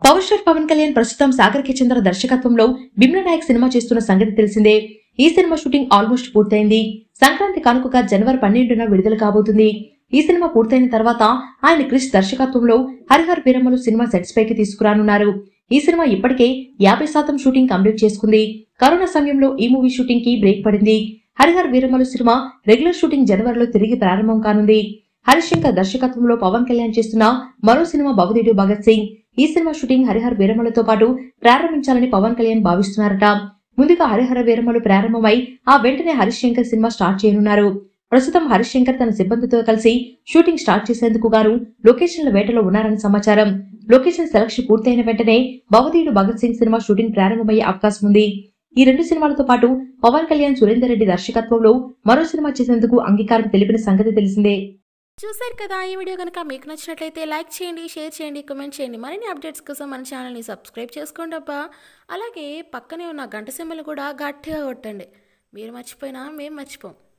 power star Pawan Kalyan ప్రస్తుతం సాగర్ కే చంద్ర దర్శకత్వంలో బిమ్ల Naik cinema చేస్తున్న సంగతి తెలిసిందే ఈ సినిమా షూటింగ్ ఆల్మోస్ట్ పూర్తయింది సంక్రాంతి కానుకగా జనవరి పన్నెండున విడుదల కాబోతుంది ఈ సినిమా పూర్తయిన తర్వాత ఆయన క్రిష్ దర్శకత్వంలో హరిహర్ వీరమ్మలు సినిమా సెట్స్ పైకి తీసుకురానున్నారు ఈ సినిమా ఇప్పటికే యాభై శాతం షూటింగ్ కంప్లీట్ చేసుకుంది కరోనా సమయంలో ఈ మూవీ షూటింగ్ కి బ్రేక్ పడింది హరిహర్ వీరమ్మలు సినిమా రెగ్యులర్ షూటింగ్ జనవరిలో తిరిగి ప్రారంభం కానుంది హరిశంకర్ దర్శకత్వంలో పవన్ కళ్యాణ్ చేస్తున్న మరో సినిమా భవదీడు భగత్ సింగ్ ఈ సినిమా షూటింగ్ హరిహర్ వీరమ్మలతో పాటు ప్రారంభించాలని పవన్ కళ్యాణ్ భావిస్తున్నారట ముందుగా హరిహర వీరమ్మలు ప్రారంభమై ఆ వెంటనే హరిశంకర్ సినిమా స్టార్ట్ చేయనున్నారు ప్రస్తుతం హరిశంకర్ తన సిబ్బందితో కలిసి షూటింగ్ స్టార్ట్ చేసేందుకు గాను లొకేషన్ల వేటలో ఉన్నారని సమాచారం లొకేషన్ సెలక్షన్ పూర్తయిన వెంటనే భవదీయుడు భగత్ సింగ్ సినిమా షూటింగ్ ప్రారంభమయ్యే అవకాశం ఉంది ఈ రెండు సినిమాలతో పాటు పవన్ కళ్యాణ్ సురేందర్ రెడ్డి దర్శకత్వంలో మరో సినిమా చేసేందుకు అంగీకారం తెలిపిన సంగతి తెలిసిందే చూశారు కదా ఈ వీడియో కనుక మీకు నచ్చినట్లయితే లైక్ చేయండి షేర్ చేయండి కామెంట్ చేయండి మరిన్ని అప్డేట్స్ కోసం మన ఛానల్ని సబ్స్క్రైబ్ చేసుకోండి అబ్బా అలాగే పక్కనే ఉన్న గంట సింబల్ కూడా గట్టిగా కొట్టండి మీరు మర్చిపోయినా మేము మర్చిపోం